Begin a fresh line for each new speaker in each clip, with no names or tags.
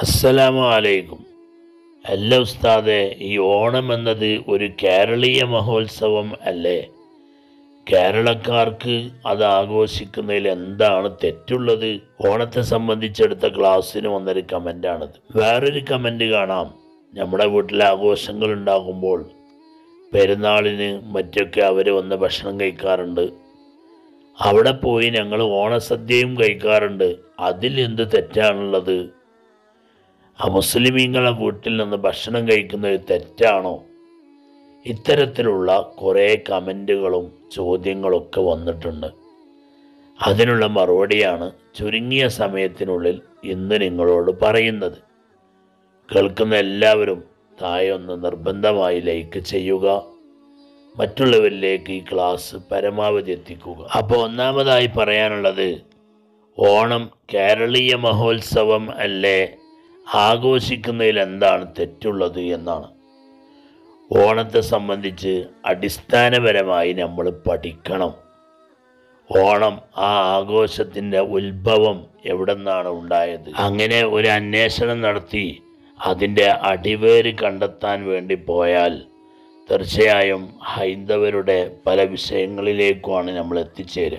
അസ്സലാമു അലൈക്കും അല്ല ഉസ്താദെ ഈ ഓണം എന്നത് ഒരു കേരളീയ മഹോത്സവം അല്ലേ കേരളക്കാർക്ക് അത് ആഘോഷിക്കുന്നതിൽ എന്താണ് തെറ്റുള്ളത് ഓണത്തെ സംബന്ധിച്ചെടുത്ത ക്ലാസ്സിന് വന്നൊരു കമൻ്റാണത് വേറൊരു കമൻ്റ് കാണാം നമ്മുടെ വീട്ടിൽ ആഘോഷങ്ങൾ ഉണ്ടാകുമ്പോൾ പെരുന്നാളിന് മറ്റൊക്കെ അവർ വന്ന് ഭക്ഷണം കഴിക്കാറുണ്ട് അവിടെ പോയി ഞങ്ങൾ ഓണസദ്യയും കഴിക്കാറുണ്ട് അതിൽ എന്ത് തെറ്റാണുള്ളത് ആ മുസ്ലിമീങ്ങളെ വീട്ടിൽ നിന്ന് ഭക്ഷണം കഴിക്കുന്നത് തെറ്റാണോ ഇത്തരത്തിലുള്ള കുറേ കമൻറ്റുകളും ചോദ്യങ്ങളൊക്കെ വന്നിട്ടുണ്ട് അതിനുള്ള മറുപടിയാണ് ചുരുങ്ങിയ സമയത്തിനുള്ളിൽ ഇന്ന് നിങ്ങളോട് പറയുന്നത് കേൾക്കുന്ന എല്ലാവരും താഴെ ഒന്ന് നിർബന്ധമായി ലൈക്ക് ചെയ്യുക മറ്റുള്ളവരിലേക്ക് ഈ ക്ലാസ് പരമാവധി എത്തിക്കുക അപ്പോൾ ഒന്നാമതായി പറയാനുള്ളത് ഓണം കേരളീയ മഹോത്സവം അല്ലേ ആഘോഷിക്കുന്നതിൽ എന്താണ് തെറ്റുള്ളത് എന്നാണ് ഓണത്തെ സംബന്ധിച്ച് അടിസ്ഥാനപരമായി നമ്മൾ പഠിക്കണം ഓണം ആ ആഘോഷത്തിൻ്റെ ഉത്ഭവം എവിടെ നിന്നാണ് ഉണ്ടായത് അങ്ങനെ ഒരു അന്വേഷണം നടത്തി അതിൻ്റെ അടിവേര് കണ്ടെത്താൻ വേണ്ടി പോയാൽ തീർച്ചയായും ഹൈന്ദവരുടെ പല വിഷയങ്ങളിലേക്കുമാണ് നമ്മൾ എത്തിച്ചേരുക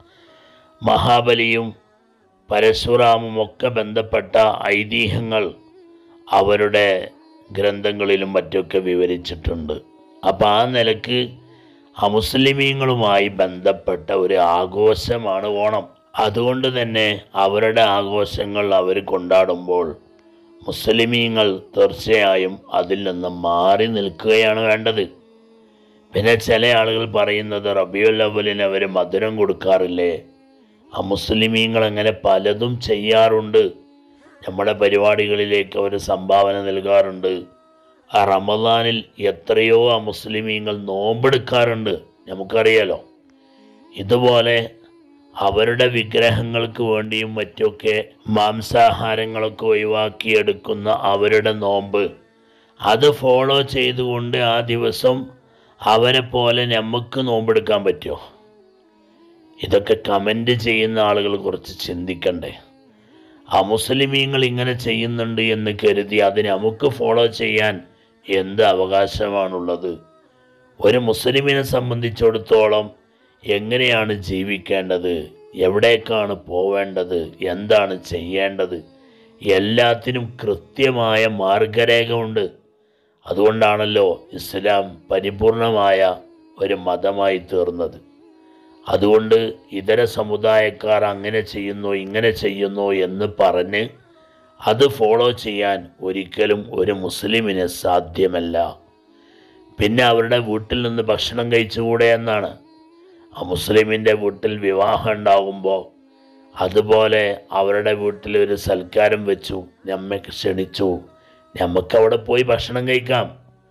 മഹാബലിയും പരശുറാമും ഒക്കെ ബന്ധപ്പെട്ട ഐതിഹ്യങ്ങൾ അവരുടെ ഗ്രന്ഥങ്ങളിലും മറ്റൊക്കെ വിവരിച്ചിട്ടുണ്ട് അപ്പം ആ നിലക്ക് അമുസ്ലിമീങ്ങളുമായി ബന്ധപ്പെട്ട ഒരു ആഘോഷമാണ് ഓണം അതുകൊണ്ട് തന്നെ അവരുടെ ആഘോഷങ്ങൾ അവർ കൊണ്ടാടുമ്പോൾ മുസ്ലിമീങ്ങൾ തീർച്ചയായും അതിൽ നിന്ന് മാറി നിൽക്കുകയാണ് വേണ്ടത് പിന്നെ ചില ആളുകൾ പറയുന്നത് റബിയുൽ അവലിന് അവർ മധുരം കൊടുക്കാറില്ലേ ആ മുസ്ലിമീങ്ങൾ അങ്ങനെ പലതും ചെയ്യാറുണ്ട് നമ്മുടെ പരിപാടികളിലേക്ക് അവർ സംഭാവന നൽകാറുണ്ട് ആ റമദാനിൽ എത്രയോ ആ മുസ്ലിമീങ്ങൾ നോമ്പെടുക്കാറുണ്ട് നമുക്കറിയാലോ ഇതുപോലെ അവരുടെ വിഗ്രഹങ്ങൾക്ക് വേണ്ടിയും മറ്റൊക്കെ മാംസാഹാരങ്ങളൊക്കെ ഒഴിവാക്കിയെടുക്കുന്ന അവരുടെ നോമ്പ് അത് ഫോളോ ചെയ്തുകൊണ്ട് ആ ദിവസം അവരെ പോലെ നമുക്ക് നോമ്പെടുക്കാൻ പറ്റുമോ ഇതൊക്കെ കമൻ്റ് ചെയ്യുന്ന ആളുകൾ കുറച്ച് ചിന്തിക്കണ്ടേ ആ മുസ്ലിമീങ്ങൾ ഇങ്ങനെ ചെയ്യുന്നുണ്ട് എന്ന് കരുതി അത് നമുക്ക് ഫോളോ ചെയ്യാൻ എന്ത് അവകാശമാണുള്ളത് ഒരു മുസ്ലിമിനെ സംബന്ധിച്ചിടത്തോളം എങ്ങനെയാണ് ജീവിക്കേണ്ടത് എവിടേക്കാണ് പോവേണ്ടത് എന്താണ് ചെയ്യേണ്ടത് എല്ലാത്തിനും കൃത്യമായ മാർഗരേഖ ഉണ്ട് അതുകൊണ്ടാണല്ലോ ഇസ്ലാം പരിപൂർണമായ ഒരു മതമായി തീർന്നത് അതുകൊണ്ട് ഇതര സമുദായക്കാർ അങ്ങനെ ചെയ്യുന്നു ഇങ്ങനെ ചെയ്യുന്നു എന്ന് പറഞ്ഞ് അത് ഫോളോ ചെയ്യാൻ ഒരിക്കലും ഒരു മുസ്ലിമിന് സാധ്യമല്ല പിന്നെ അവരുടെ വീട്ടിൽ നിന്ന് ഭക്ഷണം കഴിച്ചുകൂടെ എന്നാണ് ആ മുസ്ലിമിൻ്റെ വീട്ടിൽ വിവാഹം ഉണ്ടാകുമ്പോൾ അതുപോലെ അവരുടെ വീട്ടിൽ ഒരു സൽക്കാരം വെച്ചു നമ്മെ ക്ഷണിച്ചു നമുക്കവിടെ പോയി ഭക്ഷണം കഴിക്കാം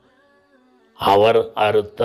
അവർ അറുത്ത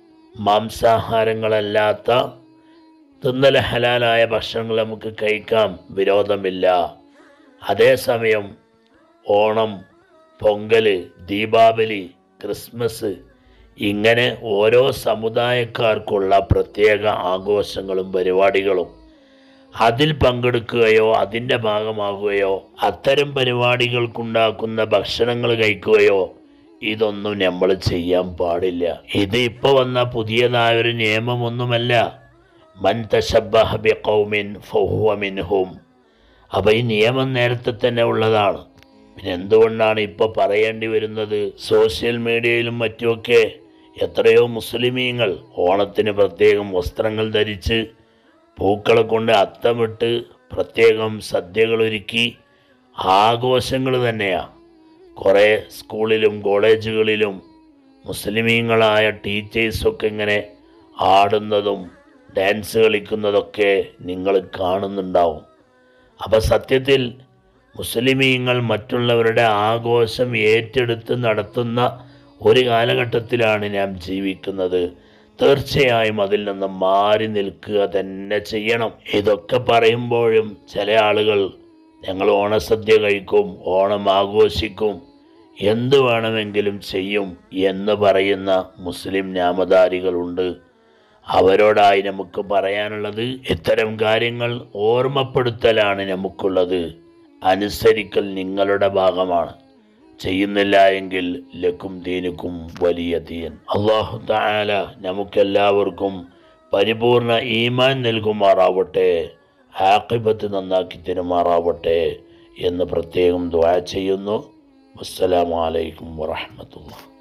മാംസാഹാരങ്ങളല്ലാത്ത തിന്നൽ ഹലാലായ ഭക്ഷണങ്ങൾ നമുക്ക് കഴിക്കാം വിരോധമില്ല അതേസമയം ഓണം പൊങ്കൽ ദീപാവലി ക്രിസ്മസ് ഇങ്ങനെ ഓരോ സമുദായക്കാർക്കുള്ള പ്രത്യേക ആഘോഷങ്ങളും പരിപാടികളും അതിൽ പങ്കെടുക്കുകയോ അതിൻ്റെ ഭാഗമാകുകയോ അത്തരം പരിപാടികൾക്കുണ്ടാക്കുന്ന ഭക്ഷണങ്ങൾ കഴിക്കുകയോ ഇതൊന്നും നമ്മൾ ചെയ്യാൻ പാടില്ല ഇത് ഇപ്പോൾ വന്ന പുതിയതായ ഒരു നിയമമൊന്നുമല്ല മൻ തശബ്ബഹ ബിഖൗമിൻ ഫഹുവ മിൻഹും അപ്പോൾ ഈ നിയമം നേരത്തെ തന്നെ ഉള്ളതാണ് പിന്നെ എന്തുകൊണ്ടാണ് ഇപ്പോൾ പറയേണ്ടി വരുന്നത് സോഷ്യൽ മീഡിയയിലും മറ്റുമൊക്കെ എത്രയോ മുസ്ലിമീങ്ങൾ ഓണത്തിന് പ്രത്യേകം വസ്ത്രങ്ങൾ ധരിച്ച് പൂക്കളെ കൊണ്ട് അത്തമിട്ട് പ്രത്യേകം സദ്യകളൊരുക്കി ആഘോഷങ്ങൾ തന്നെയാണ് കുറേ സ്കൂളിലും കോളേജുകളിലും മുസ്ലിമീങ്ങളായ ടീച്ചേഴ്സൊക്കെ ഇങ്ങനെ ആടുന്നതും ഡാൻസ് കളിക്കുന്നതൊക്കെ നിങ്ങൾ കാണുന്നുണ്ടാവും അപ്പോൾ സത്യത്തിൽ മുസ്ലിമീങ്ങൾ മറ്റുള്ളവരുടെ ആഘോഷം ഏറ്റെടുത്ത് നടത്തുന്ന ഒരു കാലഘട്ടത്തിലാണ് നാം ജീവിക്കുന്നത് തീർച്ചയായും അതിൽ നിന്ന് മാറി നിൽക്കുക തന്നെ ചെയ്യണം ഇതൊക്കെ പറയുമ്പോഴും ചില ആളുകൾ ഞങ്ങൾ ഓണസദ്യ കഴിക്കും ഓണം ആഘോഷിക്കും എന്ത് വേണമെങ്കിലും ചെയ്യും എന്ന് പറയുന്ന മുസ്ലിം നാമധാരികളുണ്ട് അവരോടായി നമുക്ക് പറയാനുള്ളത് ഇത്തരം കാര്യങ്ങൾ ഓർമ്മപ്പെടുത്തലാണ് നമുക്കുള്ളത് അനുസരിക്കൽ നിങ്ങളുടെ ഭാഗമാണ് ചെയ്യുന്നില്ല എങ്കിൽ ലക്കും ദീനുക്കും വലിയ ദീൻ അള്ളാഹു താല നമുക്കെല്ലാവർക്കും പരിപൂർണ ഈമാൻ നൽകുമാറാവട്ടെ ആക്കിബത്ത് നന്നാക്കി തരുമാറാവട്ടെ എന്ന് പ്രത്യേകം ദ്വാ ചെയ്യുന്നു അസ്സലാമലൈക്കും വറഹമത്തുള്ള